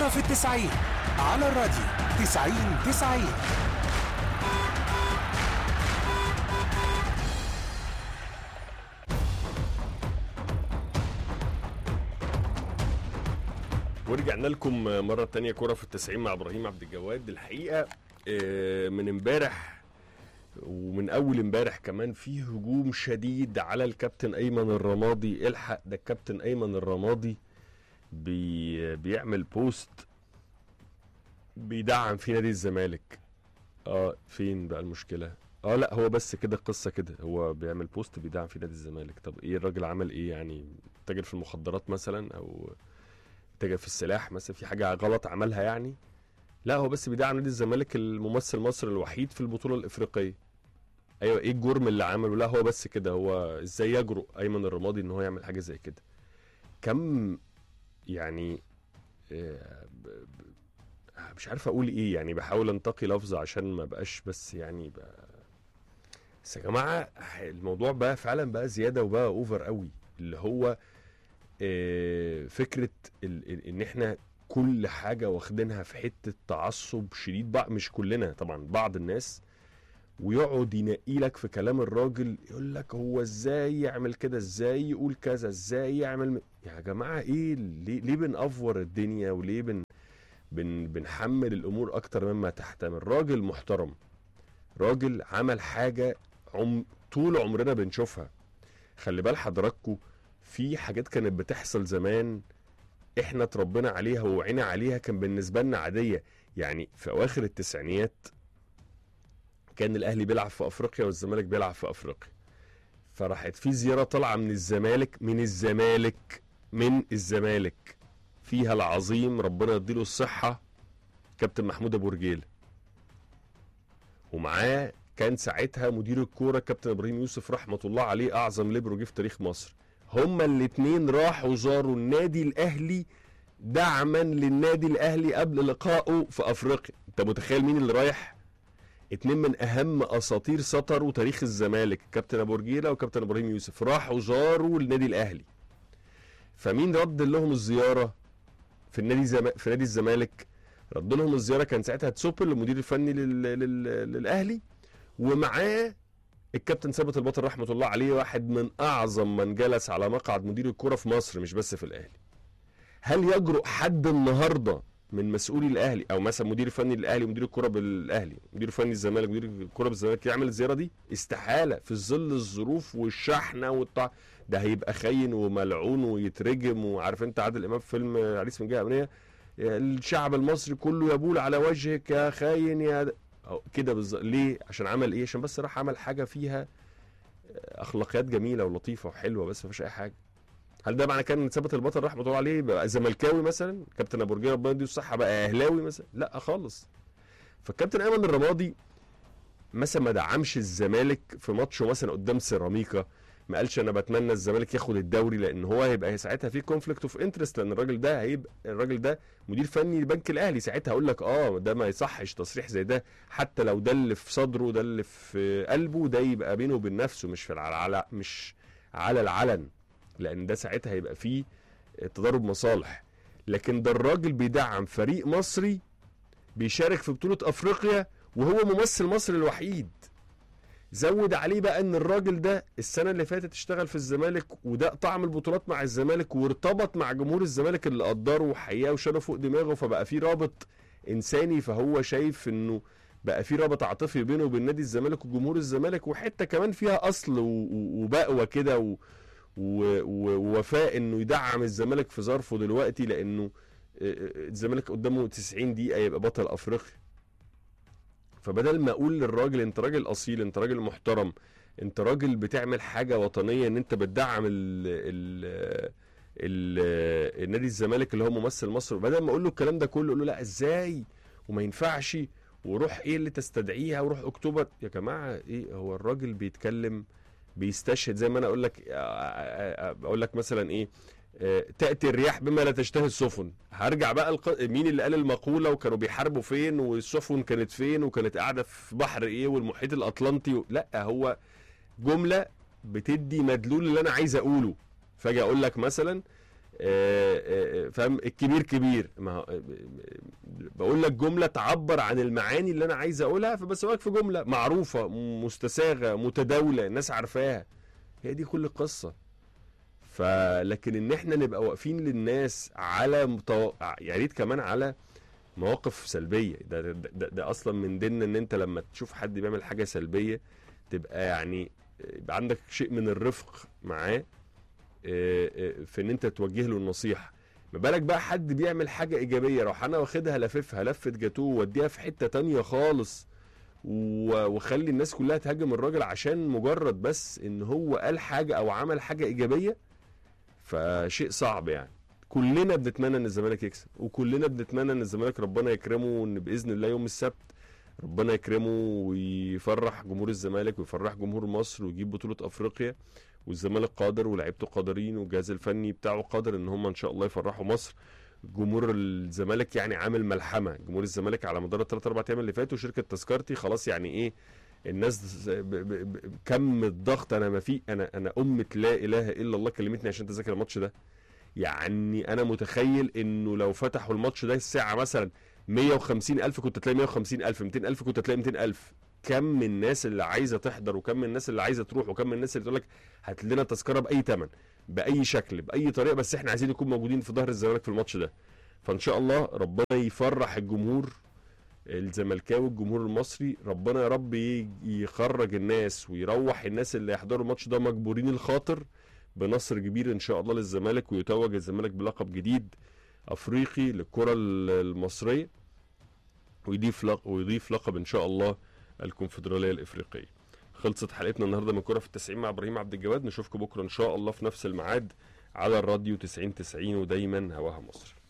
كرة في التسعين على الراديو تسعين تسعين ورجعنا لكم مرة تانية كرة في التسعين مع إبراهيم عبد الجواد الحقيقة آه، من امبارح ومن أول امبارح كمان في هجوم شديد على الكابتن أيمن الرمادي الحق ده الكابتن أيمن الرمادي بي بيعمل بوست بيدعم في نادي الزمالك اه فين بقى المشكلة اه لا هو بس كده القصة كده هو بيعمل بوست بيدعم في نادي الزمالك طب ايه الراجل عمل ايه يعني تاجر في المخدرات مثلا او تاجر في السلاح مثلا في حاجه غلط عملها يعني لا هو بس بيدعم نادي الزمالك الممثل مصر الوحيد في البطوله الافريقيه ايوه ايه الجرم اللي عمله لا هو بس كده هو ازاي يجرؤ ايمن الرمادي ان هو يعمل حاجه زي كده كم يعني آه، ب- ب- مش عارف اقول ايه يعني بحاول انتقي لفظ عشان ما بقاش بس يعني بقى بس يا جماعه الموضوع بقى فعلا بقى زياده وبقى اوفر قوي اللي هو آه، فكره ال- ال- ان احنا كل حاجه واخدينها في حته تعصب شديد بقى مش كلنا طبعا بعض الناس ويقعد ينقي لك في كلام الراجل يقول لك هو ازاي يعمل كده ازاي يقول كذا ازاي يعمل م... يا جماعه ايه ليه, ليه بنأفور الدنيا وليه بن... بن... بنحمل الامور اكتر مما تحتمل راجل محترم راجل عمل حاجه عم... طول عمرنا بنشوفها خلي بال حضراتكم في حاجات كانت بتحصل زمان احنا اتربينا عليها ووعينا عليها كان بالنسبه لنا عاديه يعني في اواخر التسعينيات كان الاهلي بيلعب في افريقيا والزمالك بيلعب في افريقيا فراحت في زياره طالعه من الزمالك من الزمالك من الزمالك فيها العظيم ربنا يديله الصحه كابتن محمود ابو رجيل ومعاه كان ساعتها مدير الكوره كابتن ابراهيم يوسف رحمه الله عليه اعظم ليبرو جه في تاريخ مصر هما الاتنين راحوا زاروا النادي الاهلي دعما للنادي الاهلي قبل لقائه في افريقيا انت متخيل مين اللي رايح اتنين من اهم اساطير سطروا تاريخ الزمالك كابتن ابو رجيله وكابتن ابراهيم يوسف راحوا زاروا النادي الاهلي فمين رد لهم الزياره في النادي زم... في نادي الزمالك رد لهم الزياره كان ساعتها تسوبل المدير الفني لل... لل... للاهلي ومعاه الكابتن ثابت البطل رحمه الله عليه واحد من اعظم من جلس على مقعد مدير الكره في مصر مش بس في الاهلي هل يجرؤ حد النهارده من مسؤولي الاهلي او مثلا مدير فني للاهلي مدير الكره بالاهلي مدير فني الزمالك مدير الكره بالزمالك يعمل الزياره دي استحاله في ظل الظروف والشحنه والطع ده هيبقى خاين وملعون ويترجم وعارف انت عادل امام في فيلم عريس من جهه امنيه الشعب المصري كله يبول على وجهك يا خاين يا د- أهو كده بالظبط ليه عشان عمل ايه عشان بس راح عمل حاجه فيها اخلاقيات جميله ولطيفه وحلوه بس ما فيش اي حاجه هل ده معنى كان ان ثابت البطل رحمه الله عليه بقى زملكاوي مثلا كابتن ابو رجيله ربنا يديه الصحه بقى اهلاوي مثلا لا خالص فالكابتن ايمن الرمادي مثلا ما دعمش الزمالك في ماتشه مثلا قدام سيراميكا ما قالش انا بتمنى الزمالك ياخد الدوري لان هو هيبقى ساعتها في كونفليكت اوف انترست لان الراجل ده هيبقى الراجل ده مدير فني لبنك الاهلي ساعتها هقول لك اه ده ما يصحش تصريح زي ده حتى لو ده اللي في صدره ده اللي في قلبه ده يبقى بينه وبين نفسه مش في العلى مش على العلن لان ده ساعتها هيبقى فيه تضارب مصالح لكن ده الراجل بيدعم فريق مصري بيشارك في بطولة افريقيا وهو ممثل مصر الوحيد زود عليه بقى ان الراجل ده السنه اللي فاتت اشتغل في الزمالك وده طعم البطولات مع الزمالك وارتبط مع جمهور الزمالك اللي قدره وحياه وشاله فوق دماغه فبقى في رابط انساني فهو شايف انه بقى في رابط عاطفي بينه وبين نادي الزمالك وجمهور الزمالك وحته كمان فيها اصل و- و- وبقوه كده و- و- و- ووفاء انه يدعم الزمالك في ظرفه دلوقتي لانه آه، آه، الزمالك قدامه 90 دقيقه يبقى بطل افريقيا فبدل ما اقول للراجل انت راجل اصيل انت راجل محترم انت راجل بتعمل حاجه وطنيه ان انت بتدعم ال ال ال النادي الزمالك اللي هو ممثل مصر بدل ما اقول له الكلام ده كله اقول له لا ازاي وما ينفعش وروح ايه اللي تستدعيها وروح اكتوبر يا جماعه ايه هو الراجل بيتكلم بيستشهد زي ما انا اقول لك اقول لك مثلا ايه آه، تاتي الرياح بما لا تشتهي السفن هرجع بقى الق... مين اللي قال المقوله وكانوا بيحاربوا فين والسفن كانت فين وكانت قاعده في بحر ايه والمحيط الاطلنطي و... لا هو جمله بتدي مدلول اللي انا عايز اقوله فاجي اقول لك مثلا آه، آه، فاهم الكبير كبير ما هو- آه، بقول لك جمله تعبر عن المعاني اللي انا عايز اقولها فبس في جمله معروفه مستساغه متداوله الناس عارفاها هي دي كل القصه فلكن ان احنا نبقى واقفين للناس على متو... يا ريت كمان على مواقف سلبيه ده, ده, ده, ده اصلا من ديننا ان انت لما تشوف حد بيعمل حاجه سلبيه تبقى يعني يبقى عندك شيء من الرفق معاه آه، آه، في ان انت توجه له النصيحه ما بالك بقى حد بيعمل حاجه ايجابيه راح انا واخدها لففها لفه جاتوه واديها في حته تانية خالص و- وخلي الناس كلها تهاجم الراجل عشان مجرد بس ان هو قال حاجه او عمل حاجه ايجابيه فشيء صعب يعني كلنا بنتمنى ان الزمالك يكسب وكلنا بنتمنى ان الزمالك ربنا يكرمه وان باذن الله يوم السبت ربنا يكرمه ويفرح جمهور الزمالك ويفرح جمهور مصر ويجيب بطوله افريقيا والزمالك قادر ولاعيبته قادرين والجهاز الفني بتاعه قادر ان هم ان شاء الله يفرحوا مصر جمهور الزمالك يعني عامل ملحمه جمهور الزمالك على مدار الثلاث اربع ايام اللي فاتوا شركه تذكرتي خلاص يعني ايه الناس ب- ب- ب- كم الضغط انا ما في انا انا امه لا اله الا الله كلمتني عشان تذاكر الماتش ده يعني انا متخيل انه لو فتحوا الماتش ده الساعه مثلا 150 الف كنت تلاقي 150 الف 200 الف كنت تلاقي 200 الف كم الناس اللي عايزه تحضر وكم الناس اللي عايزه تروح وكم الناس اللي تقول لك هات لنا تذكره باي ثمن باي شكل باي طريقه بس احنا عايزين نكون موجودين في ظهر الزمالك في الماتش ده فان شاء الله ربنا يفرح الجمهور الزملكاوي الجمهور المصري ربنا يا رب ي- يخرج الناس ويروح الناس اللي يحضروا الماتش ده مجبورين الخاطر بنصر كبير ان شاء الله للزمالك ويتوج الزمالك بلقب جديد افريقي للكره ال- المصريه ويضيف لق... ويضيف لقب ان شاء الله الكونفدراليه الافريقيه خلصت حلقتنا النهارده من كره في التسعين مع ابراهيم عبد الجواد نشوفكم بكره ان شاء الله في نفس الميعاد على الراديو 90 90 ودايما هواها مصر